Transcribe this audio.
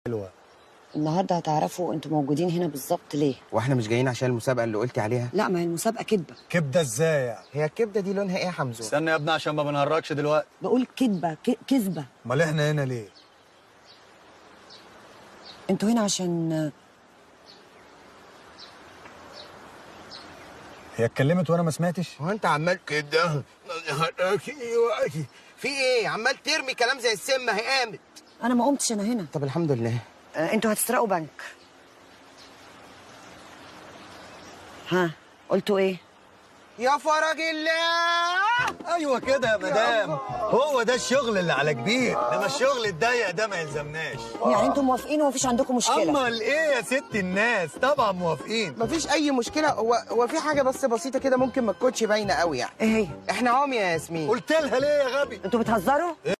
حلوه النهارده هتعرفوا انتوا موجودين هنا بالظبط ليه واحنا مش جايين عشان المسابقه اللي قلتي عليها لا ما هي المسابقه كدبه كبده ازاي يعني هي الكبده دي لونها ايه يا حمزه استنى يا ابني عشان ما بنهرجش دلوقتي بقول كدبه ك- كذبه امال احنا هنا ليه انتوا هنا عشان هي اتكلمت وانا ما سمعتش هو انت عمال كده في ايه عمال ترمي كلام زي السم هي قامت انا ما قمتش انا هنا طب الحمد لله آه، انتوا هتسرقوا بنك ها قلتوا ايه يا فرج الله ايوه كده يا مدام هو ده الشغل اللي على كبير انما الشغل الضيق ده ما يلزمناش يعني انتوا موافقين ومفيش عندكم مشكله امال ايه يا ست الناس طبعا موافقين مفيش اي مشكله هو هو في حاجه بس بسيطه كده ممكن ما تكونش باينه قوي يعني ايه هي احنا عمي يا ياسمين قلت لها ليه يا غبي انتوا بتهزروا